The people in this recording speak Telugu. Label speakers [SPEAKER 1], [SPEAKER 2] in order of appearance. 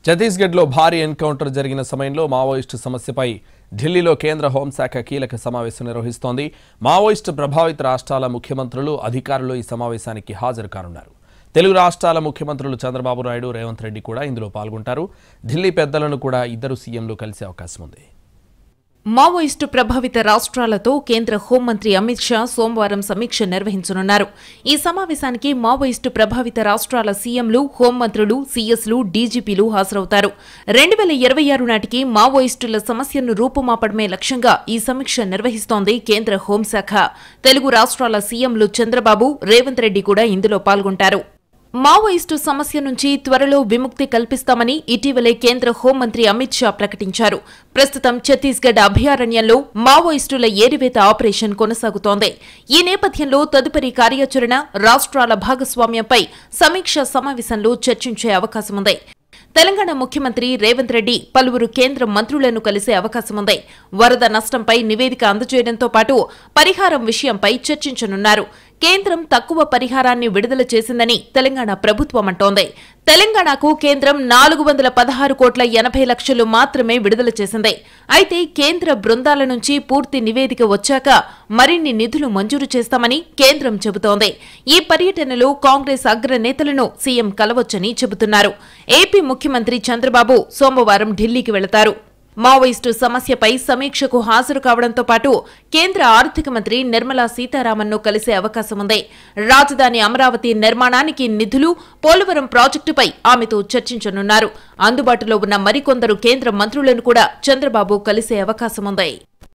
[SPEAKER 1] ఛత్తీస్గఢ్లో భారీ ఎన్కౌంటర్ జరిగిన సమయంలో మావోయిస్టు సమస్యపై ఢిల్లీలో కేంద్ర హోంశాఖ కీలక సమావేశం నిర్వహిస్తోంది మావోయిస్టు ప్రభావిత రాష్ట్రాల ముఖ్యమంత్రులు అధికారులు ఈ సమావేశానికి హాజరు కానున్నారు తెలుగు రాష్ట్రాల ముఖ్యమంత్రులు చంద్రబాబు నాయుడు రేవంత్ రెడ్డి కూడా ఇందులో పాల్గొంటారు ఢిల్లీ పెద్దలను కూడా ఇద్దరు సీఎంలు కలిసే అవకాశం ఉంది
[SPEAKER 2] మావోయిస్టు ప్రభావిత రాష్ట్రాలతో కేంద్ర హోంమంత్రి అమిత్ షా సోమవారం సమీక్ష నిర్వహించనున్నారు ఈ సమావేశానికి మావోయిస్టు ప్రభావిత రాష్ట్రాల సీఎంలు హోంమంత్రులు సీఎస్లు డీజీపీలు హాజరవుతారు రెండు వేల ఇరవై ఆరు నాటికి మావోయిస్టుల సమస్యను రూపుమాపడమే లక్ష్యంగా ఈ సమీక్ష నిర్వహిస్తోంది కేంద్ర హోంశాఖ తెలుగు రాష్ట్రాల సీఎంలు చంద్రబాబు రేవంత్ రెడ్డి కూడా ఇందులో పాల్గొంటారు మావోయిస్టు సమస్య నుంచి త్వరలో విముక్తి కల్పిస్తామని ఇటీవలే కేంద్ర హోంమంత్రి అమిత్ షా ప్రకటించారు ప్రస్తుతం ఛత్తీస్గఢ్ అభయారణ్యంలో మావోయిస్టుల ఏరివేత ఆపరేషన్ కొనసాగుతోంది ఈ నేపథ్యంలో తదుపరి కార్యాచరణ రాష్ట్రాల భాగస్వామ్యంపై సమీక్ష సమావేశంలో చర్చించే అవకాశముంది తెలంగాణ ముఖ్యమంత్రి రేవంత్ రెడ్డి పలువురు కేంద్ర మంత్రులను కలిసే అవకాశముంది వరద నష్టంపై నివేదిక అందజేయడంతో పాటు పరిహారం విషయంపై చర్చించనున్నారు కేంద్రం తక్కువ పరిహారాన్ని విడుదల చేసిందని తెలంగాణ ప్రభుత్వం అంటోంది తెలంగాణకు కేంద్రం నాలుగు వందల పదహారు కోట్ల ఎనభై లక్షలు మాత్రమే విడుదల చేసింది అయితే కేంద్ర బృందాల నుంచి పూర్తి నివేదిక వచ్చాక మరిన్ని నిధులు మంజూరు చేస్తామని కేంద్రం చెబుతోంది ఈ పర్యటనలో కాంగ్రెస్ అగ్రనేతలను సీఎం కలవచ్చని చెబుతున్నారు ఏపీ ముఖ్యమంత్రి చంద్రబాబు సోమవారం ఢిల్లీకి వెళతారు మావోయిస్టు సమస్యపై సమీక్షకు హాజరు కావడంతో పాటు కేంద్ర ఆర్థిక మంత్రి నిర్మలా సీతారామన్ను కలిసే అవకాశముంది రాజధాని అమరావతి నిర్మాణానికి నిధులు పోలవరం ప్రాజెక్టుపై ఆమెతో చర్చించనున్నారు అందుబాటులో ఉన్న మరికొందరు కేంద్ర మంత్రులను కూడా చంద్రబాబు కలిసే అవకాశముంది